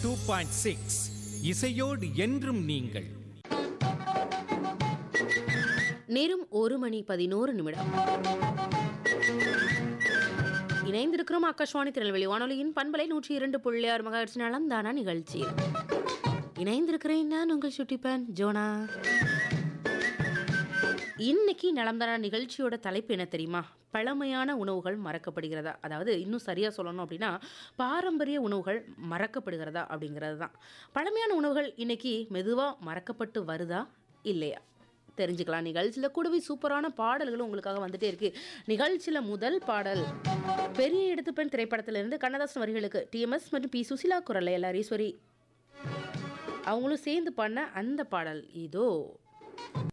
two point six இசையோடு என்றும் நீங்கள் நேரம் ஒரு மணி பதினோரு நிமிடம் இணைந்திருக்கிறோம் ஆகாஷ்வாணி திருநெல்வேலி வானொலியின் பண்பலை நூற்றி இரண்டு புள்ளி ஆறு மகாட்சி நலம்தானா நிகழ்ச்சியில் இணைந்திருக்கிறேன் நான் உங்கள் சுட்டிப்பேன் ஜோனா இன்னைக்கு நலம்தானா நிகழ்ச்சியோட தலைப்பு என்ன தெரியுமா பழமையான உணவுகள் மறக்கப்படுகிறதா அதாவது இன்னும் சரியாக சொல்லணும் அப்படின்னா பாரம்பரிய உணவுகள் மறக்கப்படுகிறதா அப்படிங்கிறது தான் பழமையான உணவுகள் இன்னைக்கு மெதுவாக மறக்கப்பட்டு வருதா இல்லையா தெரிஞ்சுக்கலாம் நிகழ்ச்சியில் கூடவே சூப்பரான பாடல்களும் உங்களுக்காக வந்துட்டே இருக்கு நிகழ்ச்சியில் முதல் பாடல் பெரிய எடுத்து பெண் திரைப்படத்திலிருந்து கண்ணதாசன் வரிகளுக்கு டிஎம்எஸ் மற்றும் பி சுசிலா குரல் எல்லாரீஸ்வரி அவங்களும் சேர்ந்து பண்ண அந்த பாடல் இதோ